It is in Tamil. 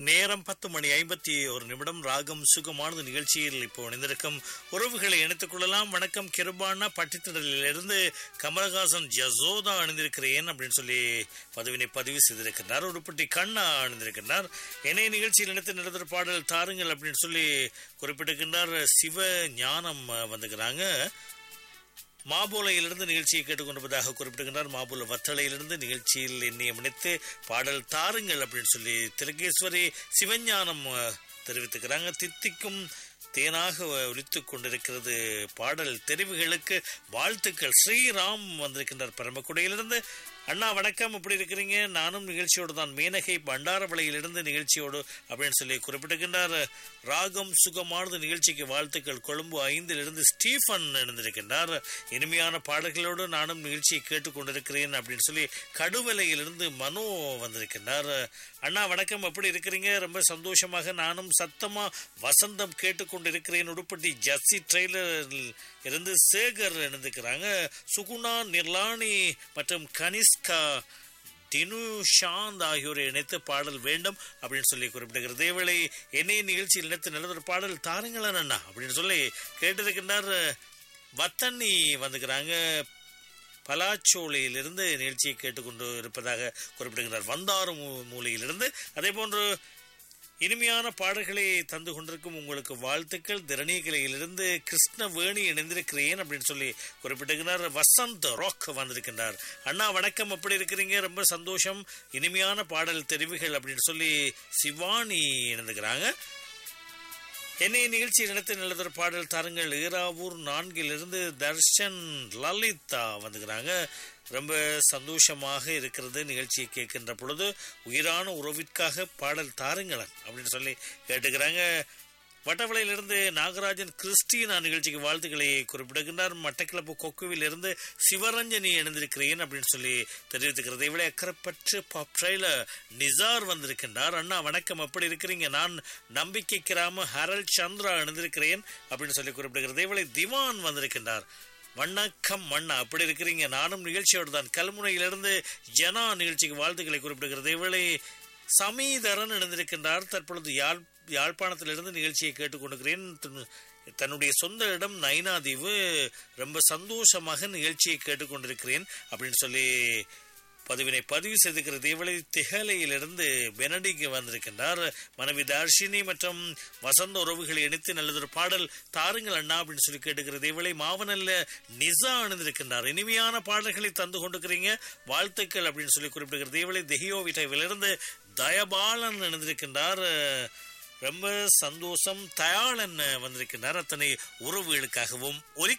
நேரம் பத்து மணி ஐம்பத்தி ஒரு நிமிடம் ராகம் சுகமானது நிகழ்ச்சியில் இப்போ இணைந்திருக்கும் உறவுகளை இணைத்துக் கொள்ளலாம் வணக்கம் கிருபானா பட்டித்திடலிலிருந்து கமலஹாசன் ஜசோதா அணிந்திருக்கிறேன் அப்படின்னு சொல்லி பதவினை பதிவு செய்திருக்கிறார் உடுப்பட்டி கண்ணா அணிந்திருக்கிறார் என்னை நிகழ்ச்சியில் இணைத்து நடத்துகிற பாடல் தாருங்கள் அப்படின்னு சொல்லி குறிப்பிட்டிருக்கின்றார் சிவ ஞானம் வந்துக்கிறாங்க மாபோலையிலிருந்து நிகழ்ச்சியை கேட்டுக்கொண்டிருப்பதாக குறிப்பிடுகின்றார் மாபோல வற்றலையிலிருந்து நிகழ்ச்சியில் என்னை முனைத்து பாடல் தாருங்கள் அப்படின்னு சொல்லி திருகேஸ்வரி சிவஞானம் தெரிவித்துக்கிறாங்க தித்திக்கும் தேனாக ஒலித்து கொண்டிருக்கிறது பாடல் தெரிவுகளுக்கு வாழ்த்துக்கள் ஸ்ரீராம் வந்திருக்கின்றார் பரமக்குடியிலிருந்து அண்ணா வணக்கம் எப்படி இருக்கிறீங்க நானும் நிகழ்ச்சியோடு தான் மேனகை பண்டாரவளையிலிருந்து நிகழ்ச்சியோடு அப்படின்னு சொல்லி குறிப்பிட்டிருக்கின்றார் ராகம் சுகமானது நிகழ்ச்சிக்கு வாழ்த்துக்கள் கொழும்பு ஐந்திலிருந்து ஸ்டீஃபன் இருந்திருக்கின்றார் இனிமையான பாடல்களோடு நானும் நிகழ்ச்சியை கேட்டுக்கொண்டிருக்கிறேன் அப்படின்னு சொல்லி கடுவலையிலிருந்து மனோ வந்திருக்கின்றார் அண்ணா வணக்கம் எப்படி இருக்கிறீங்க ரொம்ப சந்தோஷமாக நானும் சத்தமா வசந்தம் கேட்டுக்கொண்டிருக்கிறேன் உடுப்பட்டி ஜஸ்ஸி ட்ரெய்லரில் இருந்து சேகர் இருந்துக்கிறாங்க சுகுணா நிர்லானி மற்றும் கனிஷ்கா தினு ஷாந்த் ஆகியோரை இணைத்து பாடல் வேண்டும் அப்படின்னு சொல்லி குறிப்பிடுகிறது இதேவேளை என்னைய நிகழ்ச்சியில் இணைத்து நல்லதொரு பாடல் தாருங்களேன் அண்ணா அப்படின்னு சொல்லி கேட்டிருக்கின்றார் வத்தண்ணி வந்துக்கிறாங்க பலாச்சோலையிலிருந்து நிகழ்ச்சியை கேட்டுக்கொண்டு இருப்பதாக குறிப்பிடுகிறார் வந்தாறு மூலையிலிருந்து அதே போன்று இனிமையான பாடல்களை தந்து கொண்டிருக்கும் உங்களுக்கு வாழ்த்துக்கள் திரணிகிளையிலிருந்து கிருஷ்ணவேணி இணைந்திருக்கிறேன் அப்படின்னு சொல்லி குறிப்பிட்டிருக்கிறார் வசந்த் ராக் வந்திருக்கின்றார் அண்ணா வணக்கம் எப்படி இருக்கிறீங்க ரொம்ப சந்தோஷம் இனிமையான பாடல் தெரிவுகள் அப்படின்னு சொல்லி சிவானி இணைந்துக்கிறாங்க என்னை நிகழ்ச்சி நடத்தி நல்லதொரு பாடல் தாருங்கள் ஈராவூர் நான்கிலிருந்து தர்ஷன் லலிதா வந்துக்கிறாங்க ரொம்ப சந்தோஷமாக இருக்கிறது நிகழ்ச்சியை கேட்கின்ற பொழுது உயிரான உறவிற்காக பாடல் தாருங்களன் அப்படின்னு சொல்லி கேட்டுக்கிறாங்க வட்டவளையிலிருந்து நாகராஜன் கிறிஸ்டினா நிகழ்ச்சிக்கு வாழ்த்துக்களை குறிப்பிடுகின்றார் மட்டக்கிளப்பு கொக்குவிலிருந்து சிவரஞ்சனி இணைந்திருக்கிறேன் அப்படின்னு சொல்லி தெரிவித்துக்கிறது இவளை அக்கறைப்பற்று பாப்ட்ரைல நிசார் வந்திருக்கின்றார் அண்ணா வணக்கம் எப்படி இருக்கிறீங்க நான் நம்பிக்கை கிராம ஹரல் சந்திரா இணைந்திருக்கிறேன் அப்படின்னு சொல்லி குறிப்பிடுகிறது இவளை திவான் வந்திருக்கின்றார் வணக்கம் மண்ணா அப்படி இருக்கிறீங்க நானும் நிகழ்ச்சியோடு தான் கல்முனையிலிருந்து ஜனா நிகழ்ச்சிக்கு வாழ்த்துக்களை குறிப்பிடுகிறது இவளை சமீதரன் இணைந்திருக்கின்றார் தற்பொழுது யாழ் யாழ்ப்பாணத்திலிருந்து நிகழ்ச்சியை கேட்டுக்கொண்டிருக்கிறேன் தன்னுடைய சொந்த இடம் நைனாதீவு ரொம்ப சந்தோஷமாக நிகழ்ச்சியை கேட்டுக்கொண்டிருக்கிறேன் அப்படின்னு சொல்லி பதிவினை பதிவு செய்திருக்கிற தேவலை திகலையிலிருந்து பெனடிக்கு வந்திருக்கின்றார் மனைவி தர்ஷினி மற்றும் வசந்த உறவுகளை இணைத்து நல்லதொரு பாடல் தாருங்கள் அண்ணா அப்படின்னு சொல்லி கேட்டுக்கிற தேவலை மாவனல்ல நிசா அணிந்திருக்கின்றார் இனிமையான பாடல்களை தந்து கொண்டிருக்கிறீங்க வாழ்த்துக்கள் அப்படின்னு சொல்லி குறிப்பிடுகிற தேவலை தெஹியோவிட்டிலிருந்து தயபாலன் இணைந்திருக்கின்றார் ரொம்ப சந்தோஷம் தயாளன் வந்திருக்கின்றார் அத்தனை உறவுகளுக்காகவும் ஒலி